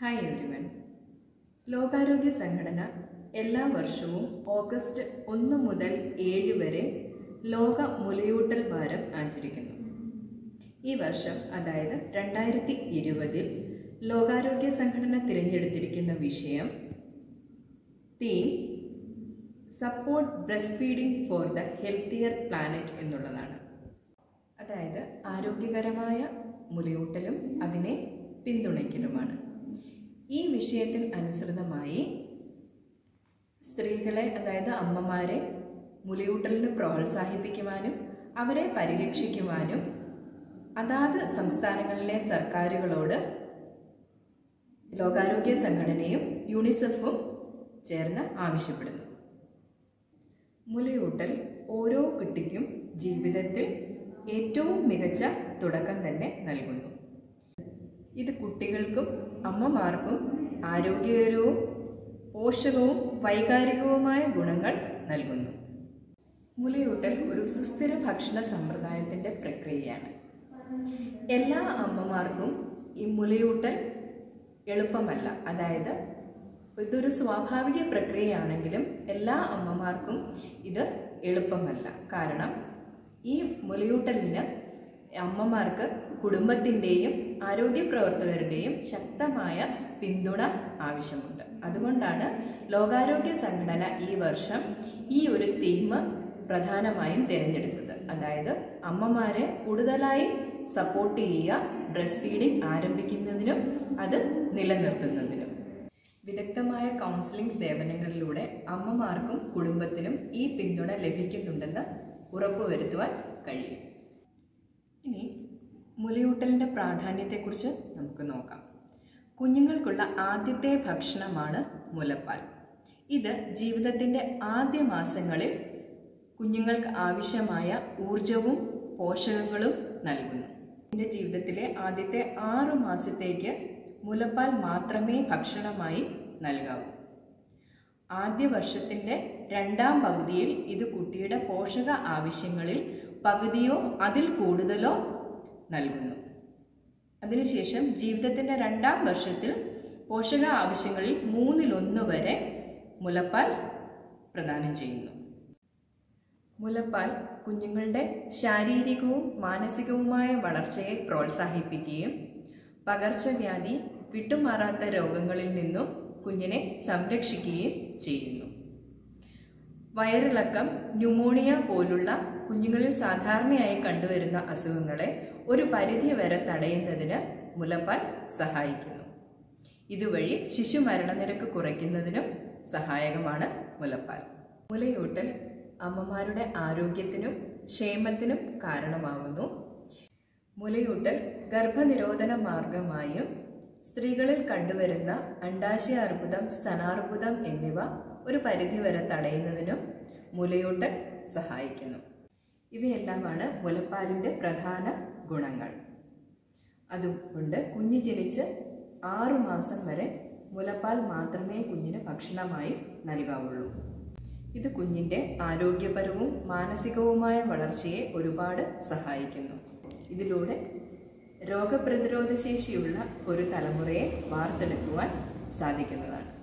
hi everyone ലോകാരോഗ്യ സംഘടന എല്ലാ വർഷവും ഓഗസ്റ്റ് ഒന്ന് മുതൽ ഏഴ് വരെ ലോക മുലയൂട്ടൽ വാരം ആചരിക്കുന്നു ഈ വർഷം അതായത് രണ്ടായിരത്തി ഇരുപതിൽ ലോകാരോഗ്യ സംഘടന തിരഞ്ഞെടുത്തിരിക്കുന്ന വിഷയം theme support breast feeding for the healthier planet എന്നുള്ളതാണ് അതായത് ആരോഗ്യകരമായ മുലയൂട്ടലും അതിനെ പിന്തുണയ്ക്കലുമാണ് ഈ വിഷയത്തിൽ അനുസൃതമായി സ്ത്രീകളെ അതായത് അമ്മമാരെ മുലയൂട്ടലിന് പ്രോത്സാഹിപ്പിക്കുവാനും അവരെ പരിരക്ഷിക്കുവാനും അതാത് സംസ്ഥാനങ്ങളിലെ സർക്കാരുകളോട് ലോകാരോഗ്യ സംഘടനയും യൂണിസെഫും ചേർന്ന് ആവശ്യപ്പെടുന്നു മുലയൂട്ടൽ ഓരോ കുട്ടിക്കും ജീവിതത്തിൽ ഏറ്റവും മികച്ച തുടക്കം തന്നെ നൽകുന്നു ഇത് കുട്ടികൾക്കും അമ്മമാർക്കും ആരോഗ്യകരവും പോഷകവും വൈകാരികവുമായ ഗുണങ്ങൾ നൽകുന്നു മുലയൂട്ടൽ ഒരു സുസ്ഥിര ഭക്ഷണ സമ്പ്രദായത്തിൻ്റെ പ്രക്രിയയാണ് എല്ലാ അമ്മമാർക്കും ഈ മുലയൂട്ടൽ എളുപ്പമല്ല അതായത് ഇതൊരു സ്വാഭാവിക പ്രക്രിയയാണെങ്കിലും എല്ലാ അമ്മമാർക്കും ഇത് എളുപ്പമല്ല കാരണം ഈ മുലയൂട്ടലിന് അമ്മമാർക്ക് കുടുംബത്തിൻ്റെയും ആരോഗ്യ പ്രവർത്തകരുടെയും ശക്തമായ പിന്തുണ ആവശ്യമുണ്ട് അതുകൊണ്ടാണ് ലോകാരോഗ്യ സംഘടന ഈ വർഷം ഈ ഒരു തീം പ്രധാനമായും തിരഞ്ഞെടുത്തത് അതായത് അമ്മമാരെ കൂടുതലായി സപ്പോർട്ട് ചെയ്യുക ബ്രസ്റ്റ് ഫീഡിംഗ് ആരംഭിക്കുന്നതിനും അത് നിലനിർത്തുന്നതിനും വിദഗ്ധമായ കൗൺസിലിംഗ് സേവനങ്ങളിലൂടെ അമ്മമാർക്കും കുടുംബത്തിനും ഈ പിന്തുണ ലഭിക്കുന്നുണ്ടെന്ന് ഉറപ്പുവരുത്തുവാൻ കഴിയും ഇനി മുലയൂട്ടലിൻ്റെ പ്രാധാന്യത്തെക്കുറിച്ച് നമുക്ക് നോക്കാം കുഞ്ഞുങ്ങൾക്കുള്ള ആദ്യത്തെ ഭക്ഷണമാണ് മുലപ്പാൽ ഇത് ജീവിതത്തിൻ്റെ ആദ്യ മാസങ്ങളിൽ കുഞ്ഞുങ്ങൾക്ക് ആവശ്യമായ ഊർജവും പോഷകങ്ങളും നൽകുന്നു എൻ്റെ ജീവിതത്തിലെ ആദ്യത്തെ ആറു മാസത്തേക്ക് മുലപ്പാൽ മാത്രമേ ഭക്ഷണമായി നൽകാവൂ ആദ്യ വർഷത്തിൻ്റെ രണ്ടാം പകുതിയിൽ ഇത് കുട്ടിയുടെ പോഷക ആവശ്യങ്ങളിൽ പകുതിയോ അതിൽ കൂടുതലോ നൽകുന്നു അതിനുശേഷം ജീവിതത്തിൻ്റെ രണ്ടാം വർഷത്തിൽ പോഷക ആവശ്യങ്ങളിൽ മൂന്നിലൊന്ന് വരെ മുലപ്പാൽ പ്രദാനം ചെയ്യുന്നു മുലപ്പാൽ കുഞ്ഞുങ്ങളുടെ ശാരീരികവും മാനസികവുമായ വളർച്ചയെ പ്രോത്സാഹിപ്പിക്കുകയും പകർച്ചവ്യാധി വിട്ടുമാറാത്ത രോഗങ്ങളിൽ നിന്നും കുഞ്ഞിനെ സംരക്ഷിക്കുകയും ചെയ്യുന്നു വയറിളക്കം ന്യൂമോണിയ പോലുള്ള കുഞ്ഞുങ്ങളിൽ സാധാരണയായി കണ്ടുവരുന്ന അസുഖങ്ങളെ ഒരു പരിധി വരെ തടയുന്നതിന് മുലപ്പാൽ സഹായിക്കുന്നു ഇതുവഴി ശിശു മരണനിരക്ക് കുറയ്ക്കുന്നതിനും സഹായകമാണ് മുലപ്പാൽ മുലയൂട്ടൽ അമ്മമാരുടെ ആരോഗ്യത്തിനും ക്ഷേമത്തിനും കാരണമാകുന്നു മുലയൂട്ടൽ ഗർഭനിരോധന മാർഗമായും സ്ത്രീകളിൽ കണ്ടുവരുന്ന അണ്ടാശയ അർബുദം സ്തനാർബുദം എന്നിവ ഒരു പരിധിവരെ തടയുന്നതിനും മുലയൂട്ടൽ സഹായിക്കുന്നു ഇവയെല്ലാമാണ് മുലപ്പാലിൻ്റെ പ്രധാന ഗുണങ്ങൾ അതുകൊണ്ട് കുഞ്ഞ് ജനിച്ച് ആറു മാസം വരെ മുലപ്പാൽ മാത്രമേ കുഞ്ഞിന് ഭക്ഷണമായി നൽകാവുള്ളൂ ഇത് കുഞ്ഞിൻ്റെ ആരോഗ്യപരവും മാനസികവുമായ വളർച്ചയെ ഒരുപാട് സഹായിക്കുന്നു ഇതിലൂടെ രോഗപ്രതിരോധ ശേഷിയുള്ള ഒരു തലമുറയെ വാർത്തെടുക്കുവാൻ സാധിക്കുന്നതാണ്